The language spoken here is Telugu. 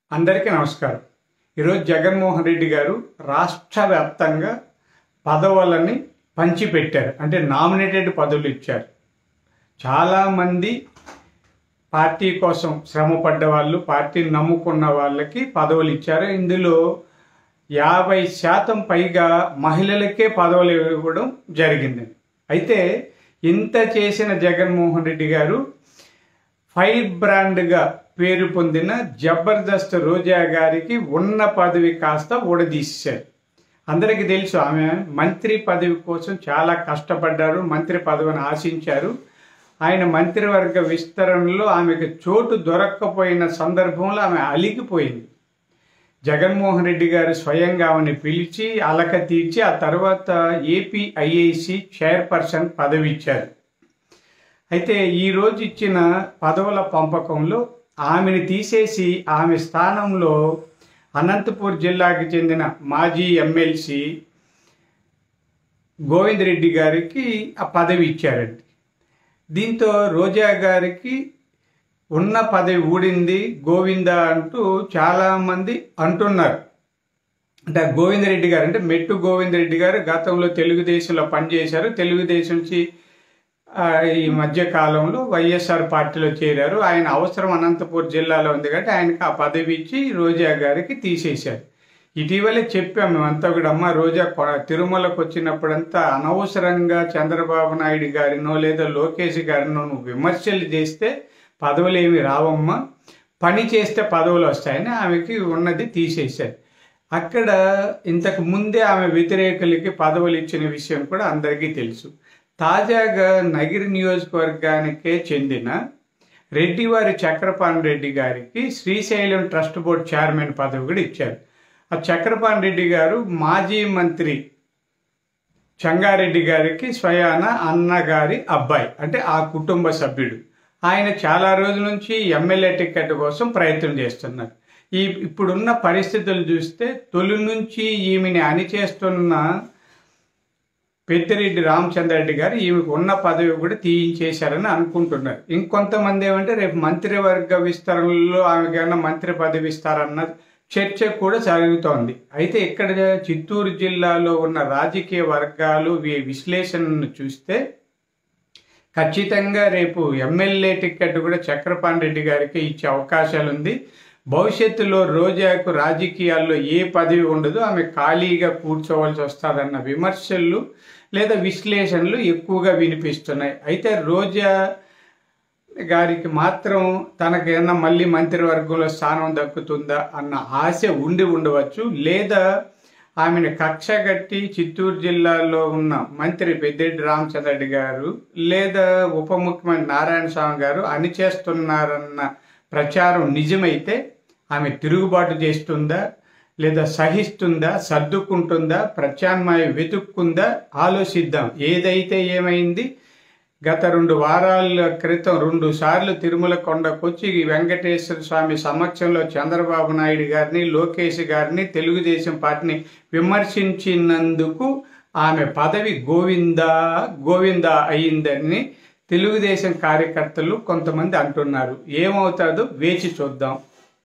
అందరికీ నమస్కారం ఈరోజు జగన్మోహన్ రెడ్డి గారు రాష్ట్ర వ్యాప్తంగా పదవులని పంచిపెట్టారు అంటే నామినేటెడ్ పదవులు ఇచ్చారు చాలామంది పార్టీ కోసం శ్రమ పడ్డ వాళ్ళు పార్టీని నమ్ముకున్న వాళ్ళకి పదవులు ఇచ్చారు ఇందులో యాభై శాతం పైగా మహిళలకే పదవులు ఇవ్వడం జరిగింది అయితే ఇంత చేసిన జగన్మోహన్ రెడ్డి గారు ఫైర్ బ్రాండ్గా పేరు పొందిన జబర్దస్త్ రోజా గారికి ఉన్న పదవి కాస్త ఊడదీశారు అందరికీ తెలుసు ఆమె మంత్రి పదవి కోసం చాలా కష్టపడ్డారు మంత్రి పదవిని ఆశించారు ఆయన మంత్రివర్గ విస్తరణలో ఆమెకు చోటు దొరక్కపోయిన సందర్భంలో ఆమె అలిగిపోయింది జగన్మోహన్ రెడ్డి గారు స్వయంగా ఆమెను పిలిచి అలక తీర్చి ఆ తర్వాత ఏపీ ఐఐసి చైర్పర్సన్ పదవి ఇచ్చారు అయితే ఈ రోజు ఇచ్చిన పదవుల పంపకంలో ఆమెను తీసేసి ఆమె స్థానంలో అనంతపూర్ జిల్లాకి చెందిన మాజీ ఎమ్మెల్సీ గోవింద్ రెడ్డి గారికి ఆ పదవి ఇచ్చారండి దీంతో రోజా గారికి ఉన్న పదవి ఊడింది గోవింద అంటూ చాలామంది అంటున్నారు అంటే గోవిందరెడ్డి గారు అంటే మెట్టు గోవిందరెడ్డి గారు గతంలో తెలుగుదేశంలో పనిచేశారు తెలుగుదేశం నుంచి ఆ, ఈ మధ్య కాలంలో వైఎస్ఆర్ పార్టీలో చేరారు ఆయన అవసరం అనంతపూర్ జిల్లాలో ఉంది కాబట్టి ఆయనకి ఆ పదవి ఇచ్చి రోజా గారికి తీసేశారు ఇటీవలే చెప్పాము మేమంతా కూడా అమ్మ రోజా కొ- తిరుమలకు వచ్చినప్పుడంతా అనవసరంగా చంద్రబాబు నాయుడు గారినో లేదా లోకేష్ గారినో నువ్వు విమర్శలు చేస్తే పదవులు ఏమి రావమ్మా పని చేస్తే పదవులు వస్తాయని ఆమెకి ఉన్నది తీసేశారు అక్కడ ఇంతకు ముందే ఆమె వ్యతిరేకులకి పదవులు ఇచ్చిన విషయం కూడా అందరికీ తెలుసు తాజాగా నగిరి నియోజకవర్గానికే చెందిన రెడ్డివారి చక్రపాణి రెడ్డి గారికి శ్రీశైలం ట్రస్ట్ బోర్డు చైర్మన్ పదవి కూడా ఇచ్చారు ఆ చక్రపాణి రెడ్డి గారు మాజీ మంత్రి చంగారెడ్డి గారికి స్వయాన అన్నగారి అబ్బాయి అంటే ఆ కుటుంబ సభ్యుడు ఆయన చాలా రోజుల నుంచి ఎమ్మెల్యే టికెట్ కోసం ప్రయత్నం చేస్తున్నారు ఈ ఇప్పుడున్న పరిస్థితులు చూస్తే తొలి నుంచి ఈమెని అణిచేస్తున్న పెద్దిరెడ్డి రామచంద్రరెడ్డి గారు ఈమెకు ఉన్న పదవి కూడా తీయించేశారని అనుకుంటున్నారు ఇంకొంతమంది ఏమంటే రేపు మంత్రివర్గ విస్తరణలో ఆమెకి ఏమైనా మంత్రి పదవి ఇస్తారన్న చర్చ కూడా జరుగుతోంది అయితే ఇక్కడ చిత్తూరు జిల్లాలో ఉన్న రాజకీయ వర్గాలు వీ- విశ్లేషణను చూస్తే ఖచ్చితంగా రేపు ఎమ్మెల్యే టికెట్ కూడా చక్రపాణి రెడ్డి గారికి ఇచ్చే అవకాశాలు ఉంది భవిష్యత్తులో రోజాకు రాజకీయాల్లో ఏ పదవి ఉండదు ఆమె ఖాళీగా కూర్చోవలసి వస్తుందన్న విమర్శలు లేదా విశ్లేషణలు ఎక్కువగా వినిపిస్తున్నాయి అయితే రోజా గారికి మాత్రం తనకేమన్నా మళ్ళీ మంత్రివర్గంలో స్థానం దక్కుతుందా అన్న ఆశ ఉండి ఉండవచ్చు లేదా ఆమెను కక్ష కట్టి చిత్తూరు జిల్లాలో ఉన్న మంత్రి పెద్దిరెడ్డి రామచంద్రరెడ్డి గారు లేదా ఉప ముఖ్యమంత్రి నారాయణ స్వామి గారు అణిచేస్తున్నారన్న ప్రచారం నిజమైతే ఆమె తిరుగుబాటు చేస్తుందా లేదా సహిస్తుందా సర్దుకుంటుందా ప్రత్యామ్నాయం వెతుక్కుందా ఆలోచిద్దాం ఏదైతే ఏమైంది గత రెండు వారాల క్రితం రెండు సార్లు తిరుమల కొండకొచ్చి ఈ వెంకటేశ్వర స్వామి సమక్షంలో చంద్రబాబు నాయుడు గారిని లోకేష్ గారిని తెలుగుదేశం పార్టీని విమర్శించినందుకు ఆమె పదవి గోవిందా గోవిందా అయిందని తెలుగుదేశం కార్యకర్తలు కొంతమంది అంటున్నారు ఏమవుతాదో వేచి చూద్దాం